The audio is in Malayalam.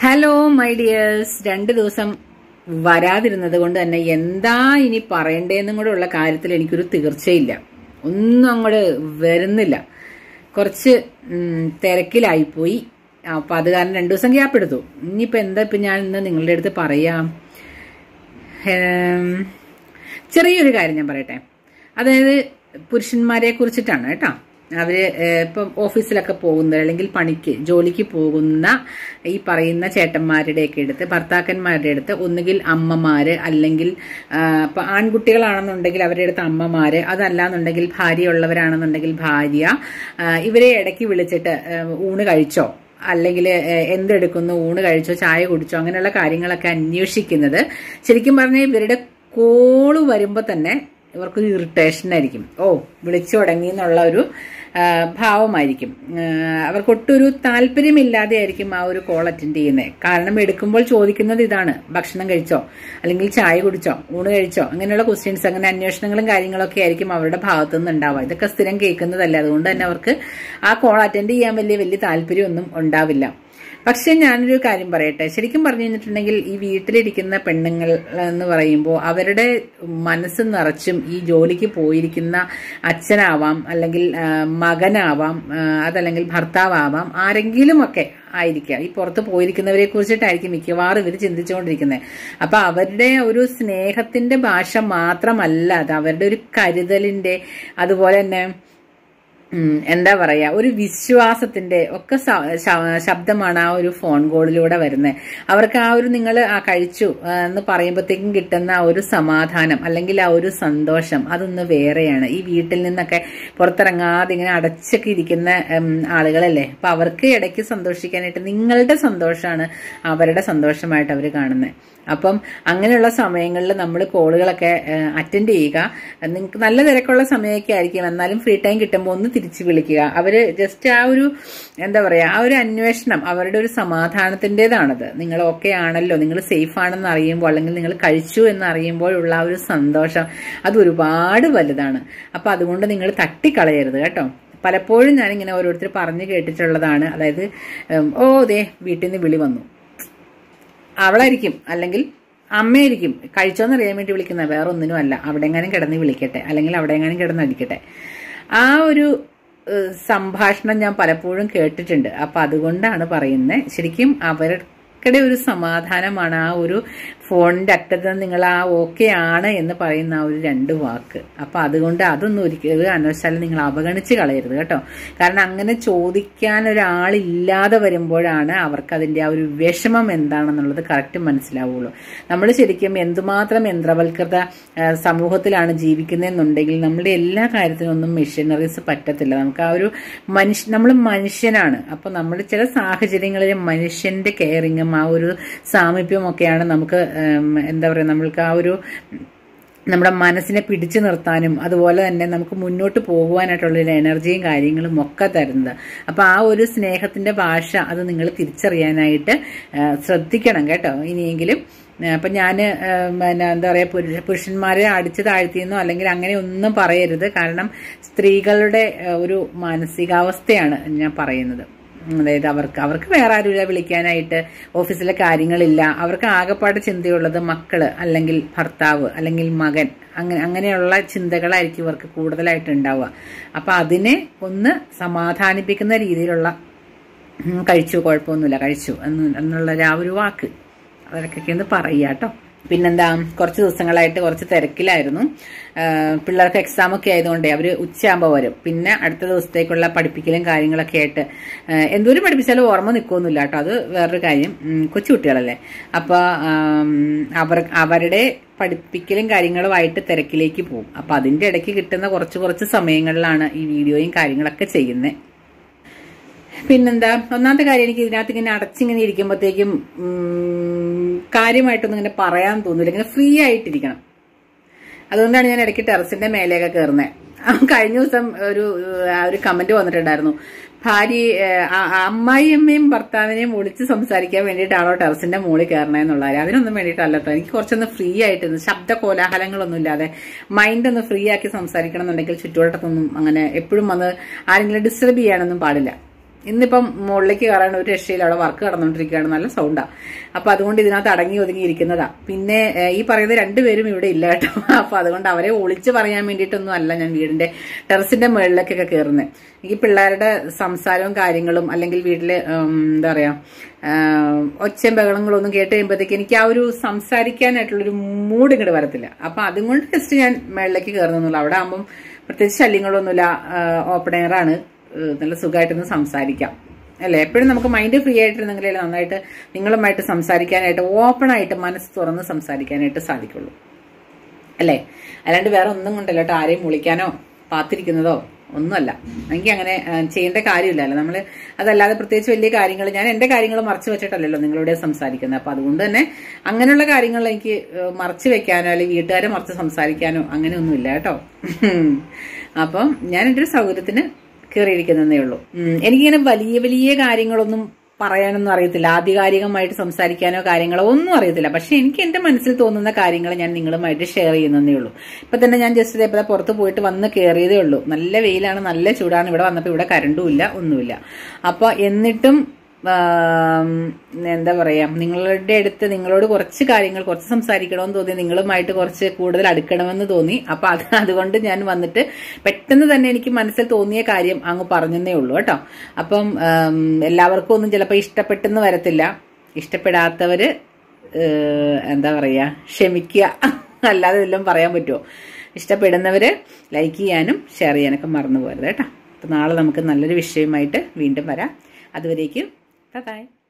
ഹലോ മൈ ഡിയേഴ്സ് രണ്ട് ദിവസം വരാതിരുന്നത് കൊണ്ട് തന്നെ എന്താ ഇനി പറയണ്ടേന്നും കൂടെ ഉള്ള കാര്യത്തിൽ എനിക്കൊരു തീർച്ചയില്ല ഒന്നും അങ്ങോട്ട് വരുന്നില്ല കുറച്ച് ഉം, തിരക്കിലായിപ്പോയി അപ്പൊ അത് കാരണം രണ്ടു ദിവസം ഗ്യാപ്പ് എടുത്തു ഇനിയിപ്പോ എന്താ ഇപ്പൊ ഞാൻ ഇന്ന് നിങ്ങളുടെ അടുത്ത് പറയാം ഏം, ചെറിയൊരു കാര്യം ഞാൻ പറയട്ടെ അതായത് പുരുഷന്മാരെ കുറിച്ചിട്ടാണ് കേട്ടോ അവര് ഏഹ്, ഇപ്പം ഓഫീസിലൊക്കെ പോകുന്ന അല്ലെങ്കിൽ പണിക്ക് ജോലിക്ക് പോകുന്ന ഈ പറയുന്ന ചേട്ടന്മാരുടെയൊക്കെ അടുത്ത് ഭർത്താക്കന്മാരുടെ അടുത്ത് ഒന്നുകിൽ അമ്മമാര് അല്ലെങ്കിൽ ആ, ഇപ്പൊ ആൺകുട്ടികളാണെന്നുണ്ടെങ്കിൽ അവരുടെ അടുത്ത് അമ്മമാര് അതല്ലാന്നുണ്ടെങ്കിൽ ഭാര്യയുള്ളവരാണെന്നുണ്ടെങ്കിൽ ഭാര്യ ആ, ഇവരെ ഇടയ്ക്ക് വിളിച്ചിട്ട് ഏഹ്, ഊണ് കഴിച്ചോ അല്ലെങ്കിൽ എന്തെടുക്കുന്നു ഊണ് കഴിച്ചോ ചായ കുടിച്ചോ അങ്ങനെയുള്ള കാര്യങ്ങളൊക്കെ അന്വേഷിക്കുന്നത് ശരിക്കും പറഞ്ഞാൽ ഇവരുടെ കോള് വരുമ്പോൾ തന്നെ ഇവർക്കൊരു ഇറിറ്റേഷൻ ആയിരിക്കും ഓ വിളിച്ചു തുടങ്ങി എന്നുള്ള ഒരു ആ, ഭാവമായിരിക്കും ആ, അവർക്കൊട്ടൊരു താല്പര്യമില്ലാതെ ആയിരിക്കും ആ ഒരു കോൾ അറ്റൻഡ് ചെയ്യുന്നത് കാരണം എടുക്കുമ്പോൾ ചോദിക്കുന്നത് ഇതാണ് ഭക്ഷണം കഴിച്ചോ അല്ലെങ്കിൽ ചായ കുടിച്ചോ ഊണ് കഴിച്ചോ അങ്ങനെയുള്ള ക്വസ്റ്റ്യൻസ് അങ്ങനെ അന്വേഷണങ്ങളും കാര്യങ്ങളൊക്കെ ആയിരിക്കും അവരുടെ ഭാഗത്തു നിന്ന് ഉണ്ടാവുക ഇതൊക്കെ സ്ഥിരം കേൾക്കുന്നതല്ലേ അതുകൊണ്ട് തന്നെ അവർക്ക് ആ കോൾ അറ്റൻഡ് ചെയ്യാൻ വലിയ വലിയ താല്പര്യമൊന്നും ഉണ്ടാവില്ല പക്ഷെ ഞാനൊരു കാര്യം പറയട്ടെ ശരിക്കും പറഞ്ഞു കഴിഞ്ഞിട്ടുണ്ടെങ്കിൽ ഈ വീട്ടിലിരിക്കുന്ന പെണ്ണുങ്ങൾ എന്ന് പറയുമ്പോൾ അവരുടെ മനസ്സ് നിറച്ചും ഈ ജോലിക്ക് പോയിരിക്കുന്ന അച്ഛനാവാം അല്ലെങ്കിൽ ആ, മകനാവാം ആ, അതല്ലെങ്കിൽ ഭർത്താവാവാം ആരെങ്കിലുമൊക്കെ ആയിരിക്കാം ഈ പുറത്ത് പോയിരിക്കുന്നവരെ കുറിച്ചിട്ടായിരിക്കും മിക്കവാറും ഇവർ ചിന്തിച്ചുകൊണ്ടിരിക്കുന്നത് അപ്പൊ അവരുടെ ഒരു സ്നേഹത്തിന്റെ ഭാഷ മാത്രമല്ല അത് അവരുടെ ഒരു കരുതലിന്റെ അതുപോലെ തന്നെ ഉം, എന്താ പറയാ ഒരു വിശ്വാസത്തിന്റെ ഒക്കെ സ- ശ- ശബ്ദമാണ് ആ ഒരു ഫോൺ കോളിലൂടെ വരുന്നത് അവർക്ക് ആ ഒരു നിങ്ങൾ ആ കഴിച്ചു ആ, എന്ന് പറയുമ്പോഴത്തേക്കും കിട്ടുന്ന ആ ഒരു സമാധാനം അല്ലെങ്കിൽ ആ ഒരു സന്തോഷം അതൊന്ന് വേറെയാണ് ഈ വീട്ടിൽ നിന്നൊക്കെ പുറത്തിറങ്ങാതെ ഇങ്ങനെ അടച്ചൊക്കെ ഇരിക്കുന്ന ഉം, ആളുകളല്ലേ അപ്പൊ അവർക്ക് ഇടയ്ക്ക് സന്തോഷിക്കാനായിട്ട് നിങ്ങളുടെ സന്തോഷമാണ് അവരുടെ സന്തോഷമായിട്ട് അവർ കാണുന്നത് അപ്പം അങ്ങനെയുള്ള സമയങ്ങളിൽ നമ്മൾ കോളുകളൊക്കെ അറ്റൻഡ് ചെയ്യുക നിങ്ങൾക്ക് നല്ല തിരക്കുള്ള സമയമൊക്കെ ആയിരിക്കും എന്നാലും ഫ്രീ ടൈം കിട്ടുമ്പോൾ ഒന്ന് തിരിച്ചു വിളിക്കുക അവര് ജസ്റ്റ് ആ ഒരു എന്താ പറയാ ആ ഒരു അന്വേഷണം അവരുടെ ഒരു സമാധാനത്തിൻ്റെതാണത് നിങ്ങൾ ഓക്കെ ആണല്ലോ നിങ്ങൾ സേഫ് ആണെന്ന് അറിയുമ്പോൾ അല്ലെങ്കിൽ നിങ്ങൾ കഴിച്ചു എന്ന് അറിയുമ്പോഴുള്ള ആ ഒരു സന്തോഷം അത് ഒരുപാട് വലുതാണ് അപ്പൊ അതുകൊണ്ട് നിങ്ങൾ തട്ടിക്കളയരുത് കേട്ടോ പലപ്പോഴും ഞാനിങ്ങനെ ഓരോരുത്തർ പറഞ്ഞു കേട്ടിട്ടുള്ളതാണ് അതായത് ഉം, ഓ ദേ വീട്ടിൽ നിന്ന് വിളി വന്നു അവളായിരിക്കും അല്ലെങ്കിൽ അമ്മയായിരിക്കും കഴിച്ചോന്ന് അറിയാൻ വേണ്ടി വിളിക്കുന്ന വേറെ ഒന്നിനും അല്ല അവിടെ എങ്ങാനും കിടന്ന് വിളിക്കട്ടെ അല്ലെങ്കിൽ അവിടെ എങ്ങാനും കിടന്ന് അടിക്കട്ടെ ആ ഒരു ഏഹ്, സംഭാഷണം ഞാൻ പലപ്പോഴും കേട്ടിട്ടുണ്ട് അപ്പൊ അതുകൊണ്ടാണ് പറയുന്നത് ശരിക്കും അവരുടെ ഒരു സമാധാനമാണ് ആ ഒരു ഫോണിന്റെ അറ്റത്ത് നിന്ന് നിങ്ങൾ ആ ഓക്കെ ആണ് എന്ന് പറയുന്ന ആ ഒരു രണ്ട് വാക്ക് അപ്പൊ അതുകൊണ്ട് അതൊന്നും ഒരിക്കലും ഒരു കാരണവശാലും നിങ്ങൾ അവഗണിച്ച് കളയരുത് കേട്ടോ കാരണം അങ്ങനെ ചോദിക്കാൻ ഒരാളില്ലാതെ വരുമ്പോഴാണ് അവർക്ക് അതിന്റെ ആ ഒരു വിഷമം എന്താണെന്നുള്ളത് കറക്റ്റ് മനസ്സിലാവുള്ളൂ നമ്മൾ ശരിക്കും എന്തുമാത്രം യന്ത്രവൽകൃത ആ, സമൂഹത്തിലാണ് ജീവിക്കുന്നതെന്നുണ്ടെങ്കിൽ നമ്മുടെ എല്ലാ കാര്യത്തിനും ഒന്നും മെഷീനറീസ് പറ്റത്തില്ല നമുക്ക് ആ ഒരു മനുഷ്യ നമ്മൾ മനുഷ്യനാണ് അപ്പൊ നമ്മൾ ചില സാഹചര്യങ്ങളിൽ മനുഷ്യന്റെ കെയറിങ്ങും ആ ഒരു സാമീപ്യവും ഒക്കെയാണ് നമുക്ക് ഉം, എന്താ പറയുക നമ്മൾക്ക് ആ ഒരു നമ്മുടെ മനസ്സിനെ പിടിച്ചു നിർത്താനും അതുപോലെ തന്നെ നമുക്ക് മുന്നോട്ട് പോകുവാനായിട്ടുള്ള ഒരു എനർജിയും കാര്യങ്ങളും ഒക്കെ തരുന്നത് അപ്പൊ ആ ഒരു സ്നേഹത്തിന്റെ ഭാഷ അത് നിങ്ങൾ തിരിച്ചറിയാനായിട്ട് ആ, ശ്രദ്ധിക്കണം കേട്ടോ ഇനിയെങ്കിലും ആ, അപ്പൊ ഞാൻ പിന്നെ എന്താ പറയാ പുരുഷ പുരുഷന്മാരെ അടിച്ചു താഴ്ത്തിയെന്നോ അല്ലെങ്കിൽ അങ്ങനെ ഒന്നും പറയരുത് കാരണം സ്ത്രീകളുടെ ആ, ഒരു മാനസികാവസ്ഥയാണ് ഞാൻ പറയുന്നത് അതായത് അവർക്ക് അവർക്ക് വേറെ ആരുമില്ല വിളിക്കാനായിട്ട് ഓഫീസിലെ കാര്യങ്ങളില്ല അവർക്ക് ആകെപ്പാട് ചിന്തയുള്ളത് മക്കള് അല്ലെങ്കിൽ ഭർത്താവ് അല്ലെങ്കിൽ മകൻ അങ്ങനെ അങ്ങനെയുള്ള ചിന്തകളായിരിക്കും ഇവർക്ക് കൂടുതലായിട്ട് ഉണ്ടാവുക അപ്പൊ അതിനെ ഒന്ന് സമാധാനിപ്പിക്കുന്ന രീതിയിലുള്ള ഉം, കഴിച്ചു കുഴപ്പമൊന്നുമില്ല കഴിച്ചു എന്ന് എന്നുള്ള ആ ഒരു വാക്ക് അതൊക്കെ ഒന്ന് പറയുക കേട്ടോ പിന്നെന്താ കുറച്ച് ദിവസങ്ങളായിട്ട് കുറച്ച് തിരക്കിലായിരുന്നു ആ, പിള്ളേർക്ക് എക്സാം ഒക്കെ ആയതുകൊണ്ടേ അവര് ഉച്ചയാകുമ്പോൾ വരും പിന്നെ അടുത്ത ദിവസത്തേക്കുള്ള പഠിപ്പിക്കലും കാര്യങ്ങളൊക്കെ ആയിട്ട് ആ, എന്തോരം പഠിപ്പിച്ചാലും ഓർമ്മ നിൽക്കൊന്നുമില്ല കേട്ടോ അത് വേറൊരു കാര്യം ഉം, കൊച്ചുകുട്ടികളല്ലേ അപ്പൊ ആം, അവർ അവരുടെ പഠിപ്പിക്കലും കാര്യങ്ങളുമായിട്ട് തിരക്കിലേക്ക് പോകും അപ്പൊ അതിന്റെ ഇടയ്ക്ക് കിട്ടുന്ന കുറച്ച് കുറച്ച് സമയങ്ങളിലാണ് ഈ വീഡിയോയും കാര്യങ്ങളൊക്കെ ചെയ്യുന്നത് പിന്നെന്താ ഒന്നാമത്തെ കാര്യം എനിക്ക് ഇതിനകത്ത് ഇങ്ങനെ അടച്ചിങ്ങനെ ഇരിക്കുമ്പോഴത്തേക്കും ഉം, കാര്യമായിട്ടൊന്നും ഇങ്ങനെ പറയാൻ തോന്നില്ല ഇങ്ങനെ ഫ്രീ ആയിട്ടിരിക്കണം അതുകൊണ്ടാണ് ഞാൻ ഇടയ്ക്ക് ടെറസിന്റെ മേലെയൊക്കെ കയറുന്നത് കഴിഞ്ഞ ദിവസം ഒരു ആ, ഒരു കമന്റ് വന്നിട്ടുണ്ടായിരുന്നു ഭാര്യ അമ്മായിയമ്മയും ഭർത്താവിനെയും ഒളിച്ച് സംസാരിക്കാൻ വേണ്ടിയിട്ടാണോ ടെറസിന്റെ മുകളിൽ കയറണമെന്നുള്ള കാര്യം അതിനൊന്നും വേണ്ടിയിട്ടല്ല കേട്ടോ എനിക്ക് കുറച്ചൊന്ന് ഫ്രീ ആയിട്ട് ശബ്ദ കോലാഹലങ്ങളൊന്നും ഇല്ലാതെ മൈൻഡ് ഒന്ന് ഫ്രീ ആക്കി സംസാരിക്കണം എന്നുണ്ടെങ്കിൽ ചുറ്റുവട്ടത്തൊന്നും അങ്ങനെ എപ്പോഴും വന്ന് ആരെങ്കിലും ഡിസ്റ്റർബ് ചെയ്യാനൊന്നും പാടില്ല ഇന്നിപ്പം മുകളിലേക്ക് കയറാൻ ഒരു രക്ഷയില്ല അവിടെ വർക്ക് നടന്നുകൊണ്ടിരിക്കുകയാണ് നല്ല സൗണ്ടാ അപ്പൊ അതുകൊണ്ട് ഇതിനകത്ത് അടങ്ങി ഒതുങ്ങി ഇരിക്കുന്നതാ പിന്നെ ഏഹ്, ഈ പറയുന്ന രണ്ടുപേരും ഇവിടെ ഇല്ല കേട്ടോ അപ്പൊ അതുകൊണ്ട് അവരെ ഒളിച്ച് പറയാൻ വേണ്ടിയിട്ടൊന്നും അല്ല ഞാൻ വീടിന്റെ ടെറസിന്റെ മുകളിലേക്കൊക്കെ കയറുന്നത് എനിക്ക് പിള്ളേരുടെ സംസാരവും കാര്യങ്ങളും അല്ലെങ്കിൽ വീട്ടില് ഉം, എന്താ പറയാ ആഹ്, ഒച്ചയും ബഹളങ്ങളൊന്നും കേട്ട് കഴിയുമ്പോഴത്തേക്ക് എനിക്ക് ആ ഒരു സംസാരിക്കാനായിട്ടുള്ളൊരു മൂഡ് ഇങ്ങോട്ട് വരത്തില്ല അപ്പൊ അതും കൊണ്ട് ജസ്റ്റ് ഞാൻ മുകളിലേക്ക് കയറുന്നുള്ളൂ അവിടെ ആകുമ്പം പ്രത്യേകിച്ച് ശല്യങ്ങളൊന്നുമില്ല ഓപ്പൺ എയർ ആണ് ഏഹ് നല്ല സുഖമായിട്ടൊന്ന് സംസാരിക്കാം അല്ലേ എപ്പോഴും നമുക്ക് മൈൻഡ് ഫ്രീ ആയിട്ടിരുന്നെങ്കിലേ നന്നായിട്ട് നിങ്ങളുമായിട്ട് സംസാരിക്കാനായിട്ട് ഓപ്പൺ ആയിട്ട് മനസ്സ് തുറന്ന് സംസാരിക്കാനായിട്ട് സാധിക്കുള്ളൂ അല്ലേ അല്ലാണ്ട് വേറെ ഒന്നും കൊണ്ടല്ല കേട്ടോ ആരെയും വിളിക്കാനോ പാത്തിരിക്കുന്നതോ ഒന്നുമല്ല എനിക്ക് അങ്ങനെ ആ, ചെയ്യേണ്ട കാര്യമില്ലല്ലോ നമ്മൾ അതല്ലാതെ പ്രത്യേകിച്ച് വലിയ കാര്യങ്ങൾ ഞാൻ എന്റെ കാര്യങ്ങൾ മറച്ചു വെച്ചിട്ടല്ലല്ലോ നിങ്ങളോട് സംസാരിക്കുന്നത് അപ്പൊ അതുകൊണ്ട് തന്നെ അങ്ങനെയുള്ള കാര്യങ്ങൾ എനിക്ക് ഏഹ്, മറച്ചു വെക്കാനോ അല്ലെങ്കിൽ വീട്ടുകാരെ മറച്ച് സംസാരിക്കാനോ അങ്ങനെയൊന്നുമില്ല കേട്ടോ അപ്പം ഞാൻ എൻ്റെ ഒരു സൗകര്യത്തിന് കയറിയിരിക്കുന്നതേ ഉള്ളൂ ഉം, എനിക്കിങ്ങനെ വലിയ വലിയ കാര്യങ്ങളൊന്നും പറയാനൊന്നും അറിയത്തില്ല ആധികാരികമായിട്ട് സംസാരിക്കാനോ കാര്യങ്ങളോ ഒന്നും അറിയത്തില്ല പക്ഷെ എനിക്ക് എന്റെ മനസ്സിൽ തോന്നുന്ന കാര്യങ്ങൾ ഞാൻ നിങ്ങളുമായിട്ട് ഷെയർ ചെയ്യുന്നതേ ഉള്ളൂ ഇപ്പൊ തന്നെ ഞാൻ ജസ്റ്റ് ഇതേപോലെ പുറത്ത് പോയിട്ട് വന്ന് കയറിയതേ ഉള്ളൂ നല്ല വെയിലാണ് നല്ല ചൂടാണ് ഇവിടെ വന്നപ്പോൾ ഇവിടെ കരണ്ടും ഇല്ല ഒന്നുമില്ല അപ്പൊ എന്നിട്ടും ആം, എന്താ പറയാ നിങ്ങളുടെ അടുത്ത് നിങ്ങളോട് കുറച്ച് കാര്യങ്ങൾ കുറച്ച് സംസാരിക്കണമെന്ന് തോന്നി നിങ്ങളുമായിട്ട് കുറച്ച് കൂടുതൽ അടുക്കണമെന്ന് തോന്നി അപ്പൊ അത് അതുകൊണ്ട് ഞാൻ വന്നിട്ട് പെട്ടെന്ന് തന്നെ എനിക്ക് മനസ്സിൽ തോന്നിയ കാര്യം അങ്ങ് പറഞ്ഞതേ ഉള്ളൂ കേട്ടോ അപ്പം ആം, എല്ലാവർക്കും ഒന്നും ചിലപ്പോൾ ഇഷ്ടപ്പെട്ടെന്ന് വരത്തില്ല ഇഷ്ടപ്പെടാത്തവര് ഏഹ്, എന്താ പറയാ ക്ഷമിക്കുക അല്ലാതെ എല്ലാം പറയാൻ പറ്റുമോ ഇഷ്ടപ്പെടുന്നവര് ലൈക്ക് ചെയ്യാനും ഷെയർ ചെയ്യാനൊക്കെ മറന്നു പോകരുത് കേട്ടോ അപ്പൊ നാളെ നമുക്ക് നല്ലൊരു വിഷയമായിട്ട് വീണ്ടും വരാം അതുവരേക്കും ബൈ